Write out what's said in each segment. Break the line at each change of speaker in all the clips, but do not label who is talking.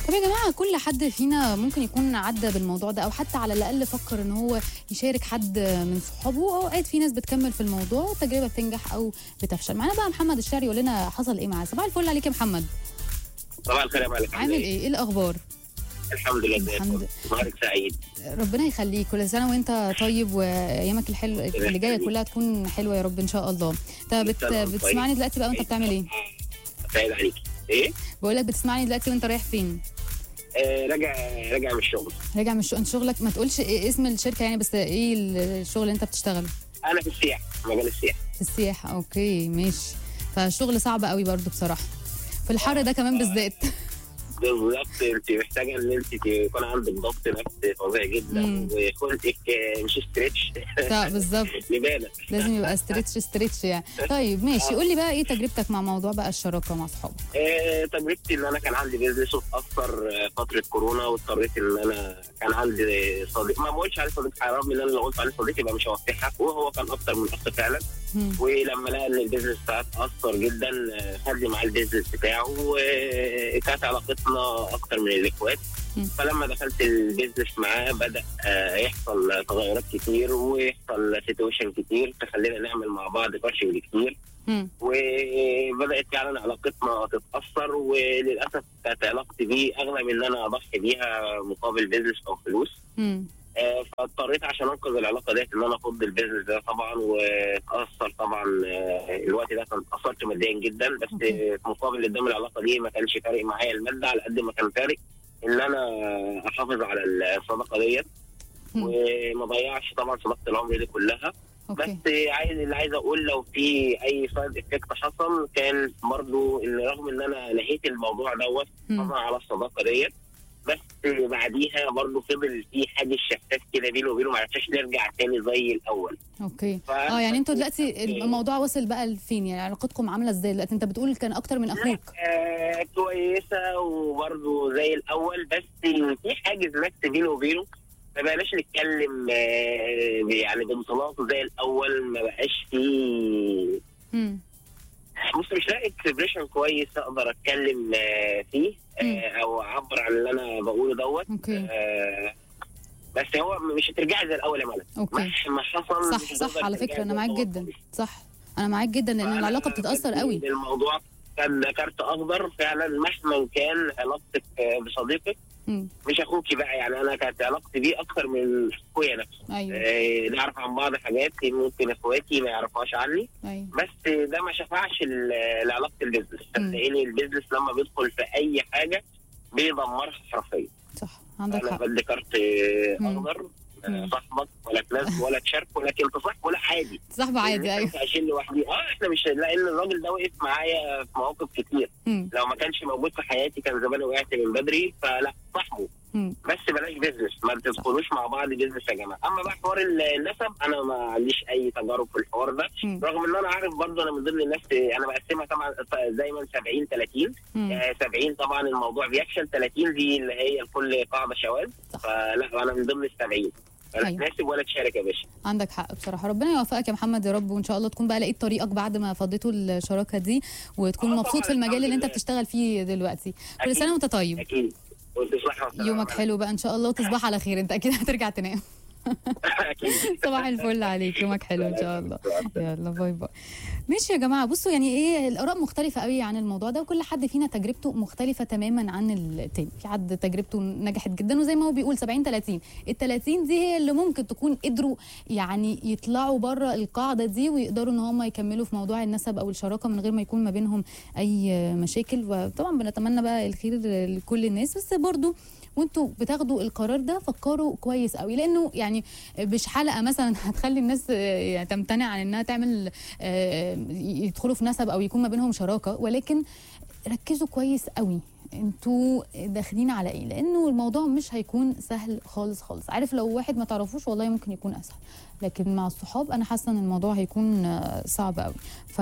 طب يا جماعه كل حد فينا ممكن يكون عدى بالموضوع ده او حتى على الاقل فكر ان هو يشارك حد من صحابه اوقات في ناس بتكمل في الموضوع والتجربه بتنجح او بتفشل معانا بقى محمد الشعري يقول لنا حصل ايه معاه صباح الفل عليك يا محمد
صباح الخير يا مالك
عامل ايه ايه الاخبار
الحمد لله زي
الحمد-
الفل نهارك سعيد
ربنا يخليك كل سنه وانت طيب وايامك الحلو اللي جايه كلها تكون حلوه يا رب ان شاء الله انت بت...
طبعاً
بتسمعني دلوقتي بقى وانت بتعمل ايه
سعيد عليك ايه
بقول لك بتسمعني دلوقتي وانت رايح فين
آه راجع راجع من الشغل
راجع من الش- انت شغلك ما تقولش إيه اسم الشركه يعني بس ايه الشغل اللي انت بتشتغله
انا في السياحه مجال السياحه
في السياحه اوكي ماشي فالشغل صعب قوي برضو بصراحه في الحر ده كمان بالذات
بالظبط انت محتاجه ان انت يكون عندك ضغط نفسي فظيع جدا
مم.
وخلقك آه، مش ستريتش
لا بالظبط
لبالك
لازم يبقى ستريتش ستريتش يعني طيب ماشي قول لي بقى ايه تجربتك مع موضوع بقى الشراكه مع اصحابك
آه، تجربتي ان انا كان عندي بيزنس واتاثر آه، فتره كورونا واضطريت ان انا كان عندي صديق ما بقولش عليه صديق حرام ان انا لو قلت عليه صديق يبقى مش هوضحها وهو كان اكتر من اخ فعلا
مم.
ولما لقى ان البيزنس بتاعه اتاثر جدا آه، خد لي معاه البيزنس بتاعه وكانت علاقتنا اكتر من الاخوات
مم.
فلما دخلت البيزنس معاه بدا آه، يحصل تغيرات كتير ويحصل سيتويشن كتير تخلينا نعمل مع بعض كوتشنج كتير
مم.
وبدات فعلا علاقتنا تتاثر وللاسف كانت علاقتي بيه اغلى من ان انا اضحي بيها مقابل بيزنس او فلوس
مم.
آه، فاضطريت عشان انقذ العلاقه ديت ان انا افض البيزنس ده طبعا واتاثر طبعا آه، الوقت ده كنت اتاثرت ماديا جدا بس
أوكي.
آه، مقابل قدام العلاقه دي ما كانش فارق معايا الماده على قد ما كان فارق ان انا احافظ على الصداقه ديت
مم.
وما ضيعش طبعا صداقه العمر دي كلها
اوكي
بس عايز اللي عايز اقول لو في اي سايد افكت حصل كان برضو ان رغم ان انا نهيت الموضوع دوت
مم.
طبعا على الصداقه ديت بس بعديها برضو فضل في حاجه شفاف كده بيني وبينه ما عرفناش نرجع تاني زي الاول
اوكي
ف-
اه يعني انتوا دلوقتي الموضوع وصل بقى لفين يعني علاقتكم عامله ازاي دلوقتي انت بتقول كان اكتر من اخوك
آه كويسه وبرضو زي الاول بس في حاجز نفسي بيني وبينه ما بقناش نتكلم آه يعني بانطلاق زي الاول ما بقاش فيه
مم.
بص مش لاقي اكسبريشن كويس اقدر اتكلم آه، فيه
مم.
آه، او اعبر عن اللي انا بقوله دوت
اوكي
آه، بس هو مش هترجعي زي الاول يا ملك
اوكي
مهما حصل
صح
مش
صح
هتقدر
على
ترجعي
فكره انا
زي
معاك
الأول
جدا
خالص.
صح انا معاك جدا لان
فأنا
العلاقه بتتاثر
بدي
قوي
الموضوع كان كارت اخضر فعلا مهما كان علاقتك آه، بصديقك
مم.
مش اخوكي بقى يعني انا كانت علاقتي بيه اكتر من اخويا نفسه
ايوه
آه، نعرف عن بعض حاجات ممكن اخواتي ما يعرفوهاش عني
ايوه
بس ده ما شفعش ال- لعلاقه البيزنس
مم.
صدقيني البيزنس لما بيدخل في اي حاجه بيدمرها حرفيا
صح عندك
انا
حق
بدي كارت
مم.
اخضر
مم.
صاحبك ولا تناسب ولا تشاركه لكن تصاحبه لا عادي
صاحبه عادي ايوه
انت عايشين لوحدي اه احنا مش لان الراجل ده وقف معايا في مواقف كتير
مم.
لو ما كانش موجود في حياتي كان زمان وقعت من بدري فلا صاحبه
مم.
بس بلاش بيزنس ما تدخلوش مع بعض بيزنس يا جماعه اما بقى حوار النسب انا ما عنديش اي تجارب في الحوار ده
مم.
رغم ان انا عارف برضه انا من ضمن الناس انا بقسمها طبعا دايما 70 30
مم.
آه، 70 طبعا الموضوع بيفشل 30 دي اللي هي لكل قاعده شواذ
صح.
فلا انا من ضمن ال 70 ولا
أيوة.
تناسب ولا تشارك يا باشا
عندك حق بصراحه ربنا يوفقك يا محمد يا رب وان شاء الله تكون بقى لقيت طريقك بعد ما فضيتوا الشراكه دي وتكون
آه
مبسوط
طبعاً،
في المجال اللي انت
الحمد لله.
بتشتغل فيه دلوقتي كل
أكيد.
سنه وانت طيب
اكيد وتصلح وسلام.
يومك حلو بقى ان شاء الله وتصبح على خير انت اكيد هترجع تنام
اكيد
صباح الفل عليك يومك حلو ان شاء الله يلا باي باي ماشي يا جماعه بصوا يعني ايه الاراء مختلفه قوي عن الموضوع ده وكل حد فينا تجربته مختلفه تماما عن التاني في حد تجربته نجحت جدا وزي ما هو بيقول 70 30 ال 30 دي هي اللي ممكن تكون قدروا يعني يطلعوا بره القاعده دي ويقدروا ان هم يكملوا في موضوع النسب او الشراكه من غير ما يكون ما بينهم اي مشاكل وطبعا بنتمنى بقى الخير لكل الناس بس برضو وانتوا بتاخدوا القرار ده فكروا كويس قوي لانه يعني مش حلقه مثلا هتخلي الناس آه، يعني تمتنع عن انها تعمل آه، يدخلوا في نسب او يكون ما بينهم شراكه ولكن ركزوا كويس قوي انتوا داخلين على ايه لانه الموضوع مش هيكون سهل خالص خالص عارف لو واحد ما تعرفوش والله ممكن يكون اسهل لكن مع الصحاب انا حاسه ان الموضوع هيكون آه، صعب قوي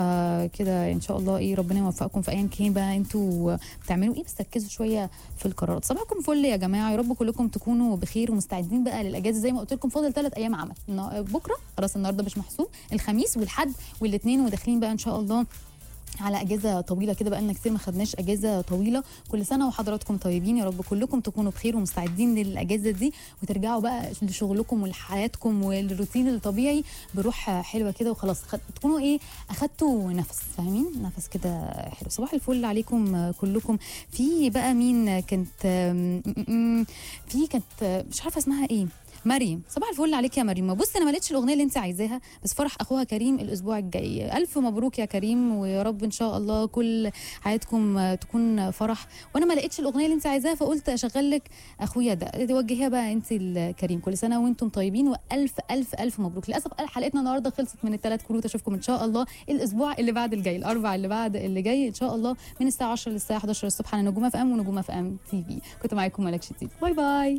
فكده ان شاء الله ايه ربنا يوفقكم في ايا كان بقى انتوا بتعملوا ايه بس ركزوا شويه في القرارات صباحكم فل يا جماعه يا رب كلكم تكونوا بخير ومستعدين بقى للاجازه زي ما قلت لكم فاضل ثلاث ايام عمل النا- بكره خلاص النهارده مش محسوب الخميس والحد والاثنين وداخلين بقى ان شاء الله على اجازه طويله كده بقالنا كتير ما خدناش اجازه طويله كل سنه وحضراتكم طيبين يا رب كلكم تكونوا بخير ومستعدين للاجازه دي وترجعوا بقى لشغلكم ولحياتكم والروتين الطبيعي بروح حلوه كده وخلاص خد... تكونوا ايه اخدتوا نفس فاهمين نفس كده حلو صباح الفل عليكم كلكم في بقى مين كانت م- م- م- في كانت مش عارفه اسمها ايه مريم صباح الفل عليك يا مريم بص انا ما لقيتش الاغنيه اللي انت عايزاها بس فرح اخوها كريم الاسبوع الجاي الف مبروك يا كريم ويا رب ان شاء الله كل حياتكم تكون فرح وانا ما لقيتش الاغنيه اللي انت عايزاها فقلت اشغل لك اخويا ده توجهيها بقى انت لكريم كل سنه وانتم طيبين والف الف الف مبروك للاسف حلقتنا النهارده خلصت من الثلاث كروت اشوفكم ان شاء الله الاسبوع اللي بعد الجاي الاربع اللي بعد اللي جاي ان شاء الله من الساعه 10 للساعه 11 الصبح على نجوم اف ام ونجوم اف ام تي في كنت معاكم ملك شتيت باي باي